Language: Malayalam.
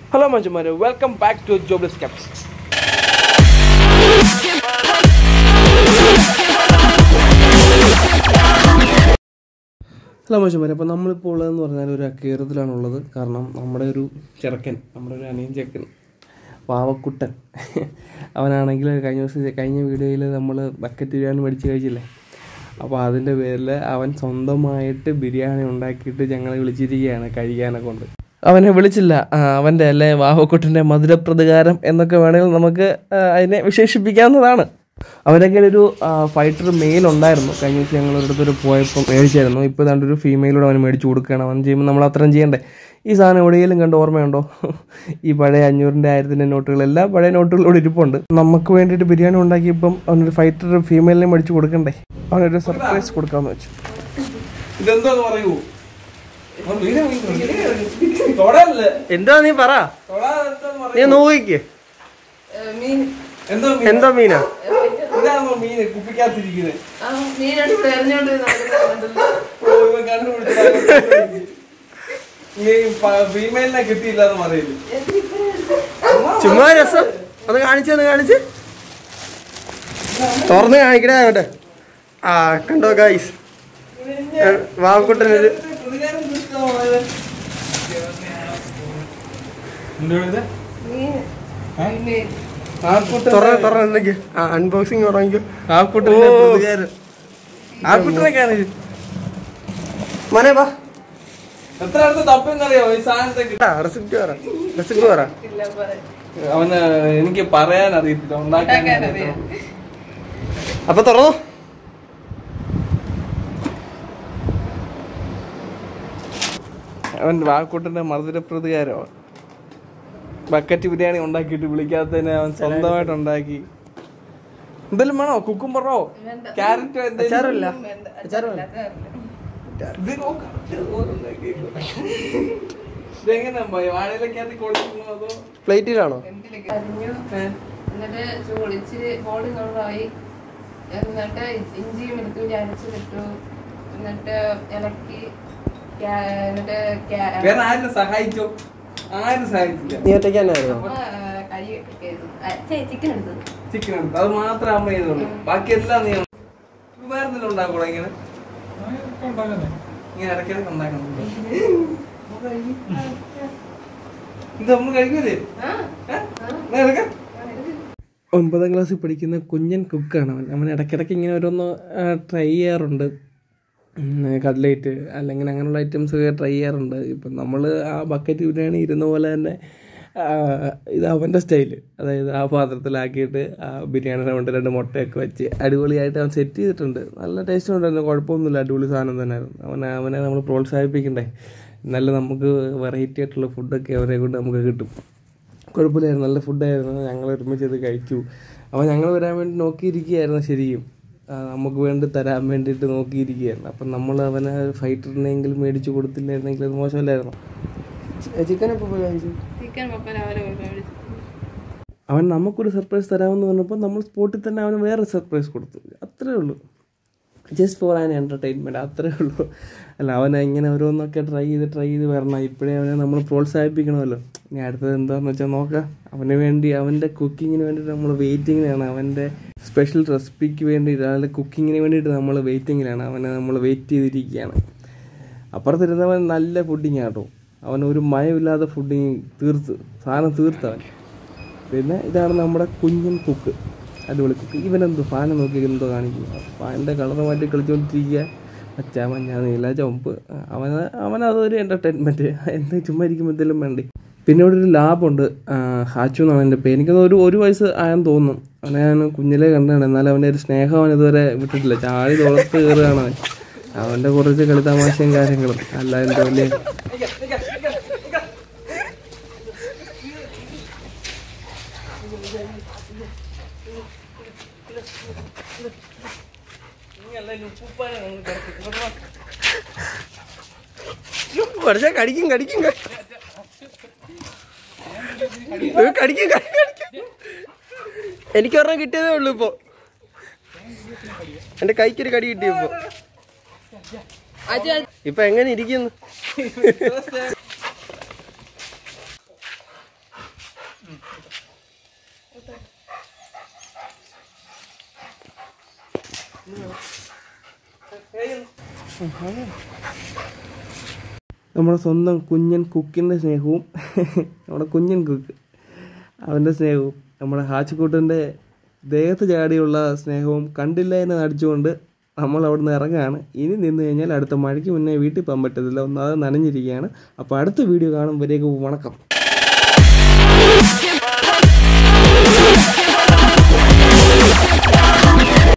ഹലോ മഞ്ജുമാര് welcome back to jobless caps hello മഞ്ജുമാര് അപ്പോൾ നമ്മളിപ്പോൾ ഉള്ളതെന്ന് പറഞ്ഞാൽ ഒരു അക്കേറത്തിലാണുള്ളത് കാരണം നമ്മുടെ ഒരു ചെറുക്കൻ നമ്മുടെ ഒരു അനിയൻ ചെക്കൻ പാവക്കുട്ടൻ അവനാണെങ്കിൽ കഴിഞ്ഞ ദിവസം കഴിഞ്ഞ വീഡിയോയിൽ നമ്മൾ ബക്കറ്റ് ബിരിയാണി മേടിച്ച് കഴിച്ചില്ലേ അപ്പോൾ അതിൻ്റെ പേരിൽ അവൻ സ്വന്തമായിട്ട് ബിരിയാണി ഉണ്ടാക്കിയിട്ട് ഞങ്ങളെ വിളിച്ചിരിക്കുകയാണ് കഴിക്കാനെ കൊണ്ട് അവനെ വിളിച്ചില്ല ആ, അവൻ്റെ അല്ലെ വാവക്കുട്ടൻ്റെ മധുരപ്രതികാരം എന്നൊക്കെ വേണമെങ്കിൽ നമുക്ക് ആ, അതിനെ വിശേഷിപ്പിക്കാവുന്നതാണ് അവൻ്റെ കയ്യിൽ ഒരു ഫൈറ്റർ മെയിൽ ഉണ്ടായിരുന്നു കഴിഞ്ഞ ദിവസം ഞങ്ങൾ ഒരിടത്തൊരു പോയപ്പോൾ മേടിച്ചായിരുന്നു ഇപ്പോൾ ഇതാണ്ട് ഒരു ഫീമെയിലൂടെ അവന് മേടിച്ച് കൊടുക്കുകയാണ് അവൻ ചെയ്യുമ്പോൾ നമ്മൾ അത്രയും ചെയ്യണ്ടേ ഈ സാധനം എവിടെയെങ്കിലും കണ്ട് ഓർമ്മയുണ്ടോ ഈ പഴയ അഞ്ഞൂറിൻ്റെ ആയിരത്തിൻ്റെ നോട്ടുകളെല്ലാം പഴയ നോട്ടുകളിലൂടെ ഇരിപ്പുണ്ട് നമുക്ക് വേണ്ടിയിട്ട് ബിരിയാണി ഉണ്ടാക്കിയപ്പം അവനൊരു ഫൈറ്റർ ഫീമെയിലിനെ മേടിച്ച് കൊടുക്കണ്ടേ അവനൊരു സർപ്രൈസ് കൊടുക്കാമെന്ന് വെച്ചു ഇതെന്തോന്ന് പറയൂ എന്താ നീ പറ നീ നോക്കിക്ക് എന്തോ എന്തോ മീനാ ഇതാണോ മീന് കുപ്പിക്കാത്തിരിക്കുന്നത് ഫീമെയിലിനെ കിട്ടിയില്ല എന്ന് പറയില്ല ചുമ്മാ രസം അത് കാണിച്ചു അത് കാണിച്ച് തുറന്ന് കാണിക്കണേ ആകട്ടെ ആ കണ്ടോ ഗൈസ് വാവക്കുട്ടനൊരു തുറന്ന് തുറന്ന് എന്തൊക്കെ ആ അൺബോക്സിങ് തുടങ്ങിക്കോ ആ കുട്ടനെ ആ കുട്ടനൊക്കെയാണ് മോനെ വാ എത്ര അടുത്ത് തപ്പെന്നറിയോ ഈ സാധനത്തെ റെസിപ്റ്റ് പറ റെസിപ്റ്റ് പറ അവന് എനിക്ക് പറയാൻ അറിയത്തില്ല ഉണ്ടാക്കാൻ അപ്പൊ തുറന്നു അവൻ വാക്കുട്ടന്റെ മധുരപ്രതികാരമാണ് ബക്കറ്റ് ബിരിയാണി ഉണ്ടാക്കിയിട്ട് വിളിക്കാത്തതിന് അവൻ സ്വന്തമായിട്ട് ഉണ്ടാക്കി എന്തെങ്കിലും വേണോ കുക്കുംബറോ ക്യാരറ്റോ എന്തെങ്കിലും ഇത് നോക്കാം. ഇതെങ്ങനെ വാഴയിലക്കകത്ത് കൊടുക്കുന്നു അതോ പ്ലേറ്റിലാണോ എന്നിട്ട് ചൂടിച്ച് ബോഡി നന്നായി എന്നിട്ട് ഇഞ്ചിയും വെളുത്തുള്ളി അരച്ചിട്ടു എന്നിട്ട് ഇളക്കി ക്യാ- എന്നിട്ട് ക്യാ- വേറെ ആരും സഹായിച്ചോ ആരും സഹായിച്ചില്ല നീ ഒറ്റയ്ക്ക് തന്നെയായിരുന്നോ അമ്മ, ആ, കൈ ചെയ്തു ചിക്കൻ എടുത്തത് ചിക്കൻ എടുത്തു അത് മാത്രമേ അമ്മ ചെയ്തുള്ളൂ ബാക്കി എല്ലാം നീ വേറെ എന്തെങ്കിലും ഉണ്ടാക്കൂടാ ഇങ്ങനെ ഇങ്ങനെ ഇടയ്ക്കിടയ്ക്ക് ഉണ്ടാക്കണം ഇത് നമ്മൾ കഴിക്കൂലേ ആ ഒമ്പതാം ക്ലാസ്സിൽ പഠിക്കുന്ന കുഞ്ഞൻ കുക്കാണ് അവൻ അവൻ ഇടയ്ക്കിടയ്ക്ക് ഇങ്ങനെ ഓരോന്ന് ട്രൈ ചെയ്യാറുണ്ട് കട്ലേറ്റ് അല്ലെങ്കിൽ അങ്ങനെയുള്ള ഐറ്റംസ് ഒക്കെ ട്രൈ ചെയ്യാറുണ്ട് ഇപ്പം നമ്മൾ ആ ബക്കറ്റ് ബിരിയാണി ഇരുന്ന പോലെ തന്നെ ആ, ഇത് അവൻ്റെ സ്റ്റൈല് അതായത് ആ പാത്രത്തിലാക്കിയിട്ട് ആ ബിരിയാണിയുടെ കൊണ്ട് രണ്ട് മുട്ടയൊക്കെ വെച്ച് അടിപൊളിയായിട്ട് അവൻ സെറ്റ് ചെയ്തിട്ടുണ്ട് നല്ല ടേസ്റ്റ് ഉണ്ടായിരുന്നു കുഴപ്പമൊന്നുമില്ല അടിപൊളി സാധനം തന്നെയായിരുന്നു അവനെ അവനെ നമ്മൾ പ്രോത്സാഹിപ്പിക്കണ്ടേ എന്നാലും നമുക്ക് വെറൈറ്റി ആയിട്ടുള്ള ഫുഡൊക്കെ അവരെ കൊണ്ട് നമുക്ക് കിട്ടും കുഴപ്പമില്ലായിരുന്നു നല്ല ഫുഡായിരുന്നു ഞങ്ങൾ ഒരുമിച്ച് ഇത് കഴിച്ചു അപ്പോൾ ഞങ്ങൾ വരാൻ വേണ്ടി നോക്കിയിരിക്കുകയായിരുന്നു ശരിക്കും ആ, നമുക്ക് വേണ്ടി തരാൻ വേണ്ടിയിട്ട് നോക്കിയിരിക്കുകയായിരുന്നു അപ്പം നമ്മൾ അവനെ ഫൈറ്ററിനെങ്കിലും മേടിച്ച് കൊടുത്തില്ലായിരുന്നെങ്കിൽ അത് മോശമല്ലായിരുന്നു ചിക്കൻ എപ്പോൾ പോയി കഴിച്ചു ചിക്കൻ പപ്പ രാവിലെ പോയി മേടിച്ചു അവൻ നമുക്കൊരു സർപ്രൈസ് തരാമെന്ന് പറഞ്ഞപ്പോൾ നമ്മൾ സ്പോട്ടിൽ തന്നെ അവന് വേറെ സർപ്രൈസ് കൊടുത്തു അത്രേ ഉള്ളൂ ജസ്റ്റ് ഫോർ ആൻ എൻ്റർടൈൻമെൻറ്റ് അത്രേ ഉള്ളൂ അല്ല അവൻ ഇങ്ങനെ ഓരോന്നൊക്കെ ട്രൈ ചെയ്ത് ട്രൈ ചെയ്ത് വരണം ഇപ്പോഴേ അവനെ നമ്മൾ പ്രോത്സാഹിപ്പിക്കണമല്ലോ ഇനി അടുത്തത് എന്താണെന്ന് വെച്ചാൽ നോക്കാം അവന് വേണ്ടി അവൻ്റെ കുക്കിങ്ങിന് വേണ്ടിയിട്ട് നമ്മൾ വെയിറ്റിങ്ങിലാണ് അവൻ്റെ സ്പെഷ്യൽ റെസിപ്പിക്ക് വേണ്ടിയിട്ട് അതായത് കുക്കിങ്ങിന് വേണ്ടിയിട്ട് നമ്മൾ വെയിറ്റിങ്ങിലാണ് അവനെ നമ്മൾ വെയിറ്റ് ചെയ്തിരിക്കുകയാണ് അപ്പുറത്തിരുന്നവൻ നല്ല ഫുഡിങ് ആട്ടോ അവൻ ഒരു മയമില്ലാതെ ഫുഡിങ് തീർത്ത് സാധനം തീർത്തവൻ പിന്നെ ഇതാണ് നമ്മുടെ കുഞ്ഞൻ കുക്ക് അടിപൊളി കുക്ക് ഇവനെന്തോ ഫാനെ നോക്കി എന്തോ കാണിക്കും ഫാനിൻ്റെ കളർ മാറ്റി കളിച്ചുകൊണ്ടിരിക്കുക പച്ച മഞ്ഞ നീല ചുവപ്പ് അവന് അവനതൊരു എൻ്റർടൈൻമെൻറ്റ് എന്താ ചുമ്മാ ഇരിക്കുമ്പോൾ എന്തെങ്കിലും വേണ്ടേ പിന്നെ ഇവിടെ ഒരു ലാബുണ്ട് ഹാച്ചു എന്നാണ് എൻ്റെ പേര് എനിക്കത് ഒരു ഒരു വയസ്സ് ആയെന്ന് തോന്നും അവനെ ഞാൻ കുഞ്ഞിലേ കണ്ടാണ് എന്നാലും അവൻ്റെ ഒരു സ്നേഹം അവൻ ഇതുവരെ വിട്ടിട്ടില്ല ചാടി തുളത്ത് കയറുകയാണ് അവൻ അവൻ്റെ കുറച്ച് കളിത്തമാശയും കാര്യങ്ങളും അല്ല എൻ്റെ വലിയ പഠിച്ചാ കടിക്കും കടിക്കും ക- ഏ, കടിക്കും കടിക്കും കടിക്കും എനിക്കൊരെണ്ണം കിട്ടിയതേ ഉള്ളൂ ഇപ്പൊ എന്റെ കൈക്കൊരു കടി കിട്ടിയപ്പോ ഇപ്പൊ എങ്ങനെ ഇരിക്കുന്നു നമ്മുടെ സ്വന്തം കുഞ്ഞൻ കുക്കിൻ്റെ സ്നേഹവും നമ്മുടെ കുഞ്ഞൻ കുക്ക് അവൻ്റെ സ്നേഹവും നമ്മുടെ ഹാച്ചിക്കൂട്ടൻ്റെ ദേഹത്ത് ചാടിയുള്ള സ്നേഹവും കണ്ടില്ല എന്ന് നടിച്ചുകൊണ്ട് നമ്മൾ അവിടെ നിന്ന് ഇറങ്ങുകയാണ് ഇനി നിന്ന് കഴിഞ്ഞാൽ അടുത്ത മഴയ്ക്ക് മുന്നേ വീട്ടിൽ പോകാൻ പറ്റത്തില്ല ഒന്നാമത് നനഞ്ഞിരിക്കുകയാണ് അപ്പോൾ അടുത്ത വീഡിയോ കാണുമ്പോഴേക്കും വണക്കം